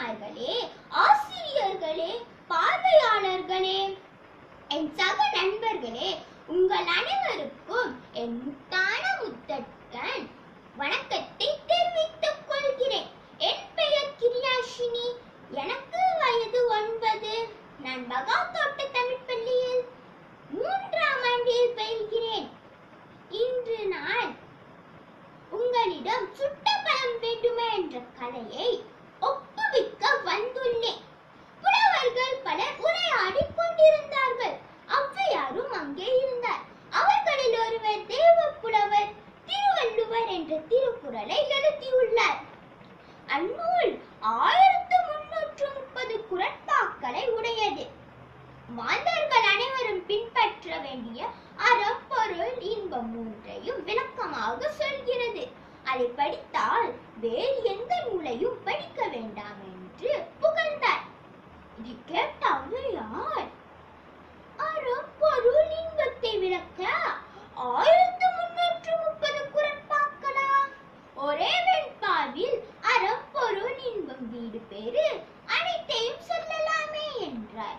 தாய்மார்களே ஆசிரியர்களே பார்வையாளர்களே என் சக நண்பர்களே உங்கள் அனைவருக்கும் என் முத்தான முத்தட்கன் வணக்கத்தை தெரிவித்துக் கொள்கிறேன் என் பெயர் கிரியாஷினி எனக்கு வயது ஒன்பது நான் மகா தோட்ட தமிழ் பள்ளியில் மூன்றாம் ஆண்டில் பயில்கிறேன் இன்று நான் உங்களிடம் சுட்ட பழம் வேண்டுமா என்ற கதையை ஒப்புவிக்க வந்துள்ளேன் புலவர்கள் பலர் உரையாடிக் கொண்டிருந்தார்கள் ஔவையாரும் அங்கே இருந்தார் அவர்களில் ஒருவர் தேவ புலவர் திருவள்ளுவர் என்ற திருக்குறளை எழுதியுள்ளார் அந்நூல் ஆயிரத்து முன்னூற்று முப்பது குரட்பாக்களை உடையது மாந்தர்கள் அனைவரும் பின்பற்ற வேண்டிய அறம் பொருள் இன்பம் மூன்றையும் விளக்கமாக சொல்கிறது அதை படித்தால் வேறு எந்த நூலையும் படிக்க வேண்டாம் என்று புகழ்ந்தார் இது கேட்ட ஔவையார் அறம் பொருள் இன்பத்தை விளக்க ஆயிரத்து முன்னூற்று முப்பது குரட்பாக்களா ஒரே வெண்பாவில் அறம் பொருள் இன்பம் வீடு பேரு அனைத்தையும் சொல்லலாமே என்றார்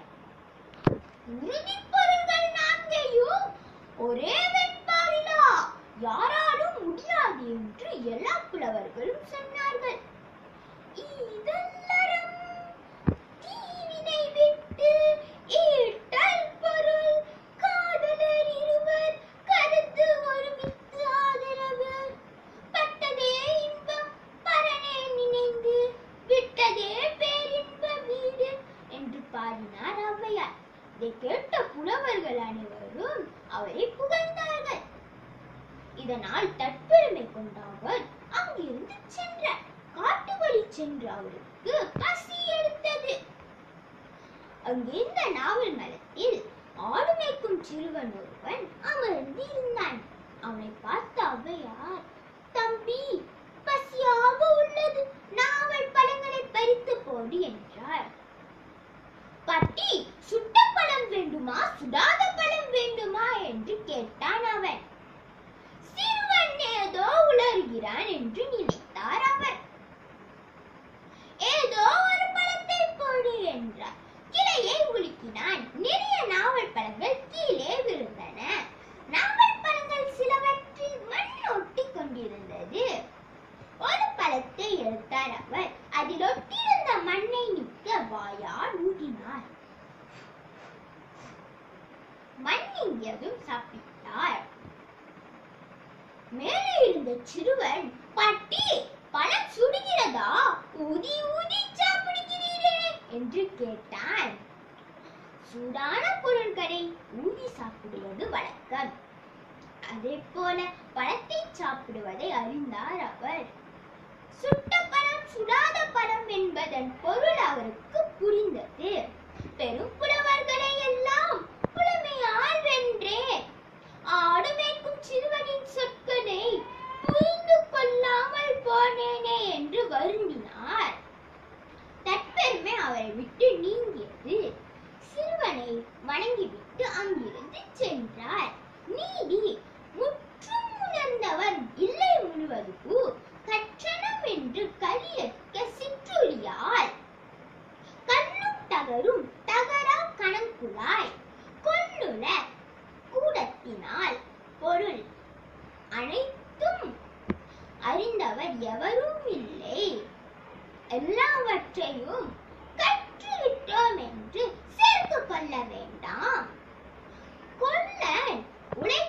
உறுதிப் பொருள்கள் நான்கையும் ஒரே வெண்பாவிலா யாராலும் முடியாது என்று எல்லா புலவர்களும் சொன்னார்கள் இதல்லறம் தீவினை விட்டு ஈட்டல் பொருள் காதலர் இருவர் கருத்து ஒருமித்து ஆதரவு பட்டதே இன்பம் பரனே நினைந்து விட்டதே பேரின்ப வீடு என்று பாடினார் ஔவையார் இதை கேட்ட புலவர்கள் அனைவரும் அவரை புகழ்ந்தார்கள் இதனால் தற்பெருமை கொண்ட அவர் அங்கிருந்து சென்றார் காட்டு வழி சென்ற அவருக்கு பசி எடுத்தது அங்கிருந்த நாவல் மரத்தில் ஆடு மேய்க்கும் சிறுவன் ஒருவன் அமர்ந்து இருந்தான் அவனை பார்த்த ஔவையார் தம்பி பசியாக உள்ளது நாவல் பழங்களை பறித்து போடு என்றார் பாட்டி சுட்ட பழம் வேண்டுமா சுடாத பழம் வேண்டுமா என்று கேட்டான் அவன் சிறுவன் ஏதோ உளறுகிறான் என்று நினைத்தார் அவர் ஏதோ ஒரு பழத்தை போடு என்றார் கிளையை உலுக்கினான் நிறைய நாவல் பழங்கள் கீழே விழுந்தன நாவல் பழங்கள் சிலவற்றில் மண் ஒட்டி கொண்டிருந்தது ஒரு பழத்தை எடுத்தார் அவர் அதில் ஒட்டியிருந்த மண்ணை நீக்க வாயால் ஊதினார் மண் நீங்கியதும் சாப்பிட்டார் மேலே இருந்த சிறுவன் பாட்டி பழம் சுடுகிறதா ஊதி ஊதி சாப்பிடுகிறீரே என்று கேட்டான் சூடான பொருட்களை ஊதி சாப்பிடுவது வழக்கம் அதே போல பழத்தை சாப்பிடுவதை அறிந்தார் அவர் சுட்ட பழம் சுடாத பழம் என்பதன் பொருள் அவருக்கு புரிந்தது பெரும் புலவர்களை எல்லாம் புலமையால் வென்றே ஆடு மேய்க்கும் சிறுவனின் சொற்களை புரிந்து கொள்ளாமல் போனேனே என்று வருந்தினார் தற்பெருமை அவரை விட்டு நீங்கியது சிறுவனை வணங்கிவிட்டு அங்கிருந்து சென்றார் நீதி முற்றும் உணர்ந்தவர் இல்லை முழுவது கற்றனம் என்று கலியற்க சிற்றுளியால் கண்ணும் தகரும் தகரா கணக்குழாய் கொல்லுல கூடத்தினால் பொருள் அனைத்தும் அறிந்தவர் எவரும் இல்லை எல்லாவற்றையும் கற்றுவிட்டோம் என்று சேர்த்து கொள்ள வேண்டாம் கொல்லன் உழை